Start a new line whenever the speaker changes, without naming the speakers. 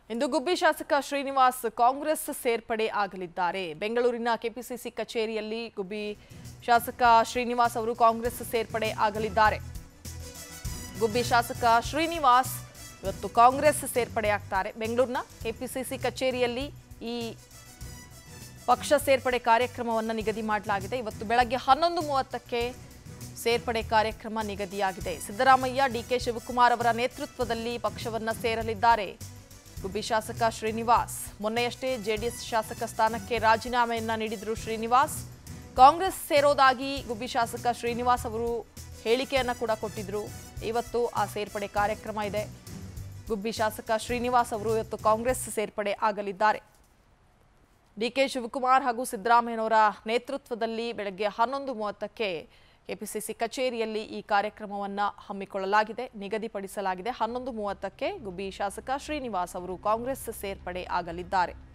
ಇಂದು ಗುಬ್ಬಿ ಶಾಸಕ ಶ್ರೀನಿವಾಸ್ ಕಾಂಗ್ರೆಸ್ ಸೇರ್ಪಡೆ ಆಗಲಿದ್ದಾರೆ ಬೆಂಗಳೂರಿನ ಕೆಪಿಸಿಸಿ ಕಚೇರಿಯಲ್ಲಿ ಗುಬ್ಬಿ ಶಾಸಕ ಶ್ರೀನಿವಾಸ್ ಅವರು ಕಾಂಗ್ರೆಸ್ ಸೇರ್ಪಡೆ ಆಗಲಿದ್ದಾರೆ ಗುಬ್ಬಿ ಶಾಸಕ ಶ್ರೀನಿವಾಸ್ ಇವತ್ತು ಕಾಂಗ್ರೆಸ್ ಸೇರ್ಪಡೆ ಆಗ್ತಾರೆ ಬೆಂಗಳೂರಿನ ಕೆಪಿಸಿಸಿ ಕಚೇರಿಯಲ್ಲಿ ಈ ಪಕ್ಷ ಸೇರ್ಪಡೆ ಕಾರ್ಯಕ್ರಮವನ್ನು ನಿಗದಿ ಮಾಡಲಾಗಿದೆ ಇವತ್ತು ಬೆಳಗ್ಗೆ ಹನ್ನೊಂದು ಮೂವತ್ತಕ್ಕೆ ಸೇರ್ಪಡೆ ಕಾರ್ಯಕ್ರಮ ನಿಗದಿಯಾಗಿದೆ ಸಿದ್ದರಾಮಯ್ಯ ಡಿಕೆ ಶಿವಕುಮಾರ್ ಅವರ ನೇತೃತ್ವದಲ್ಲಿ ಪಕ್ಷವನ್ನ ಸೇರಲಿದ್ದಾರೆ ಗುಬ್ಬಿ ಶಾಸಕ ಶ್ರೀನಿವಾಸ್ ಮೊನ್ನೆಯಷ್ಟೇ ಜೆಡಿಎಸ್ ಶಾಸಕ ಸ್ಥಾನಕ್ಕೆ ರಾಜೀನಾಮೆಯನ್ನ ನೀಡಿದ್ರು ಶ್ರೀನಿವಾಸ್ ಕಾಂಗ್ರೆಸ್ ಸೇರೋದಾಗಿ ಗುಬ್ಬಿ ಶಾಸಕ ಶ್ರೀನಿವಾಸ್ ಅವರು ಹೇಳಿಕೆಯನ್ನ ಕೂಡ ಕೊಟ್ಟಿದ್ರು ಇವತ್ತು ಆ ಸೇರ್ಪಡೆ ಕಾರ್ಯಕ್ರಮ ಇದೆ ಗುಬ್ಬಿ ಶಾಸಕ ಶ್ರೀನಿವಾಸ್ ಅವರು ಇವತ್ತು ಕಾಂಗ್ರೆಸ್ ಸೇರ್ಪಡೆ ಆಗಲಿದ್ದಾರೆ ಡಿಕೆ ಶಿವಕುಮಾರ್ ಹಾಗೂ ಸಿದ್ದರಾಮಯ್ಯನವರ ನೇತೃತ್ವದಲ್ಲಿ ಬೆಳಗ್ಗೆ ಹನ್ನೊಂದು ಮೂವತ್ತಕ್ಕೆ ಕೆಪಿಸಿಸಿ ಕಚೇರಿಯಲ್ಲಿ ಈ ಕಾರ್ಯಕ್ರಮವನ್ನು ಹಮ್ಮಿಕೊಳ್ಳಲಾಗಿದೆ ನಿಗದಿಪಡಿಸಲಾಗಿದೆ ಹನ್ನೊಂದು ಮೂವತ್ತಕ್ಕೆ ಗುಬ್ಬಿ ಶಾಸಕ ಶ್ರೀನಿವಾಸ್ ಅವರು ಕಾಂಗ್ರೆಸ್ ಸೇರ್ಪಡೆ ಆಗಲಿದ್ದಾರೆ